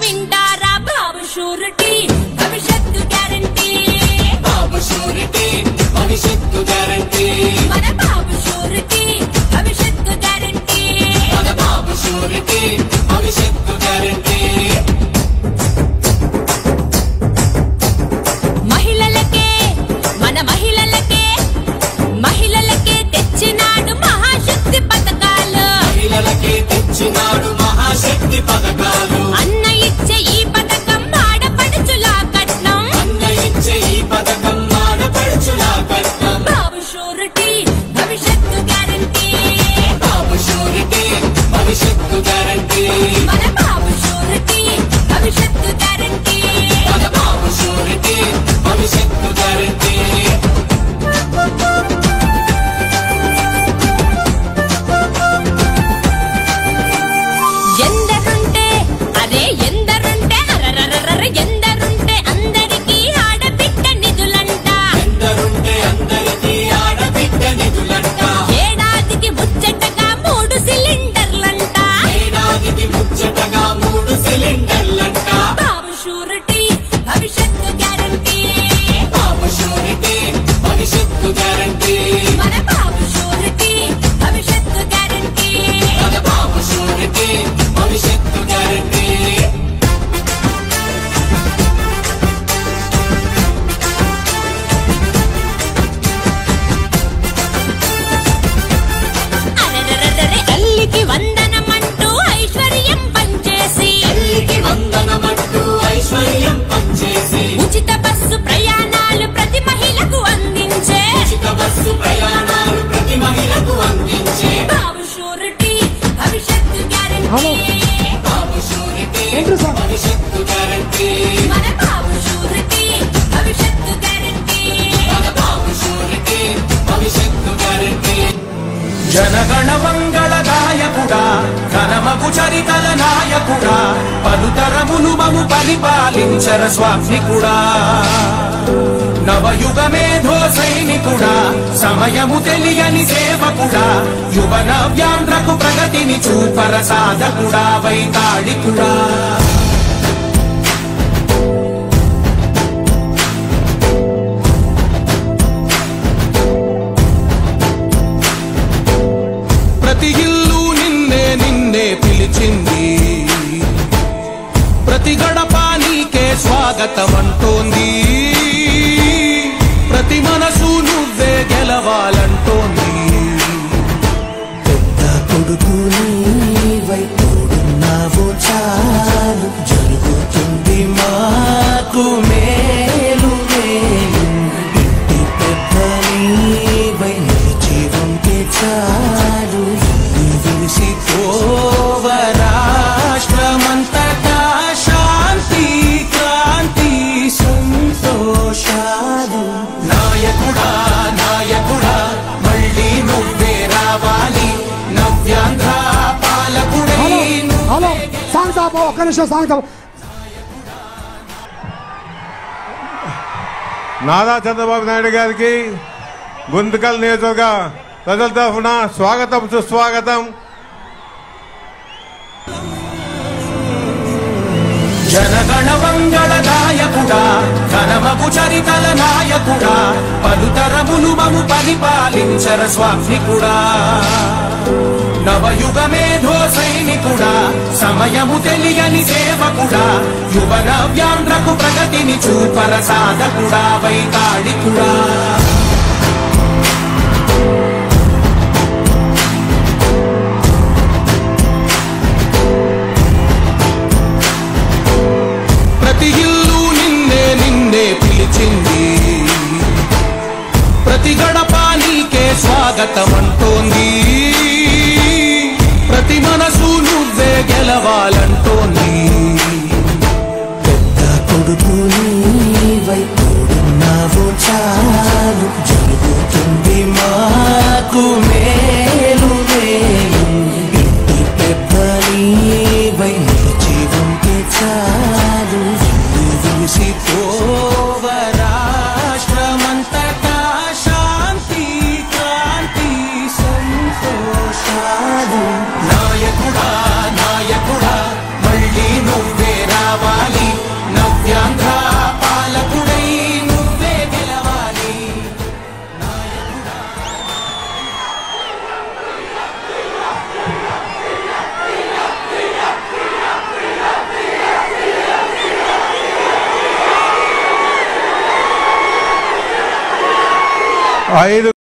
వింటారా బాబు షూరిటీ భవిష్యత్తు guarantee Babu surety భవిష్యత్తు గ్యారంటీ మన బాబు షూరిటీ భవిష్యత్తు గ్యారంటీ మన బాబు షూరిటీ భవిష్యత్తు గ్యారంటీ మహిళలకే మన మహిళలకే మహిళలకే తెచ్చినాడు మహాశక్తి పథకాలు మహిళలకే తెచ్చినాడు మహాశక్తి పథకాలు అన్న ఇచ్చే ఈ పథకం ఆడపడుచులా కట్నం అన్న ఇచ్చే ఈ పథకం ఆడపడుచులా కట్నం బాబు షూరిటీ భవిష్యత్తు గ్యారంటీ బాబు షూరిటీ భవిష్యత్తు గ్యారంటీ మన బాబు షూరిటీ భవిష్యత్తు గ్యారంటీ మన బాబు షూరిటీ భవిష్యత్తు గ్యారంటీ ఎందరుంటే అరే ఎందరుంటే అరరరరర ఎందరుంటే అందరికీ ఆడబిడ్డ నిధులంట ఎందరుంటే అందరికీ ఆడబిడ్డ నిధులంట ఏడాదికి ముచ్చటగా మూడు సిలిండర్లంట ఏడాదికి ముచ్చటగా మూడు సిలిండర్లంట బాబు షూరిటీ భవిష్యత్తు గ్యారంటీ బాబు షూరిటీ భవిష్యత్తు గ్యారంటీ మన బాబు షూరిటీ భవిష్యత్తు గ్యారంటీ మన బాబు షూరిటీ భవిష్యత్తు గ్యారంటీ అరెరెరెరెరె తల్లికి వందనమంటూ ఐశ్వర్యం పంచేసి తల్లికి వందనమంటూ ఐశ్వర్యం పంచేసి ఉచిత బస్సు ప్రయాణాలు ప్రతి మహిళకు అందించే ఉచిత బస్సు ప్రయాణాలు ప్రతి మహిళకు అందించే బాబు షూరిటీ భవిష్యత్తు గ్యారంటీ బాబు షూరిటీ భవిష్యత్తు గ్యారంటీ మన బాబు షూరిటీ భవిష్యత్తు గ్యారంటీ మన బాబు షూరిటీ భవిష్యత్తు గ్యారంటీ జనగణ మంగళదాయకుడా ఘనమగు చరితల నాయకుడా పలుతరములు మము పరిపాలించర స్వామికుడా నవయుగ మేధో సైనికుడా సమయము తెలియని సేవకుడా యువన వ్యాంధ్రకు ప్రగతిని చూపర సాధకుడా వైతాళికుడా ప్రతి ఇల్లు నిన్నే నిన్నే పిలిచింది ప్రతి గడప నీకే స్వాగతం అంటోంది ప్రతి మనసు నువ్వే గెలవాలంటోంది పెద్ద కొడుకు నీవై తోడున్నావు చాలు జరుగుతుంది మాకు మేలు మేలు ఇంటి పెద్ద నీవై నిలిచి ఉంటే చాలు విరిసి పోవ రాష్ట్రమంతటా శాంతి క్రాంతి సంతోషాలు నాయకుడా నాయకుడా మళ్ళీ నువ్వే రావాలి నవ్యాంధ్ర పాలకుడై హలో సాంగ్ తాపు ఒక్క నిమిషం సాంగ్ తాపు నారా చంద్రబాబు నాయుడు గారికి గుంతకల్ నియోజకవర్గ ప్రజల తరఫున స్వాగతం సుస్వాగతం జనగణ మంగళదాయకుడా ఘనమగు చరితల నాయకుడా పలుతరములు మము పరిపాలించర స్వామికుడా నవయుగ మేధో సైనికుడా సమయము తెలియని సేవకుడా యువన వ్యాంధ్రకు ప్రగతిని చూపర సాధకుడా వైతాళికుడా ప్రతి ఇల్లు నిన్నే నిన్నే పిలిచింది ప్రతి గడప నీకే స్వాగతం అంటోంది ప్రతి మనసు నువ్వే గెలవాలంటోంది పెద్ద కొడుకు నీవై తోడున్నావు చాలు జరుగుతుంది మాకు మేలు మేలు ఇంటి పెద్ద నీవై నిలిచి ఉంటే చాలు విరిసి పోవ రాష్ట్రమంతటా శాంతి క్రాంతి ఐదు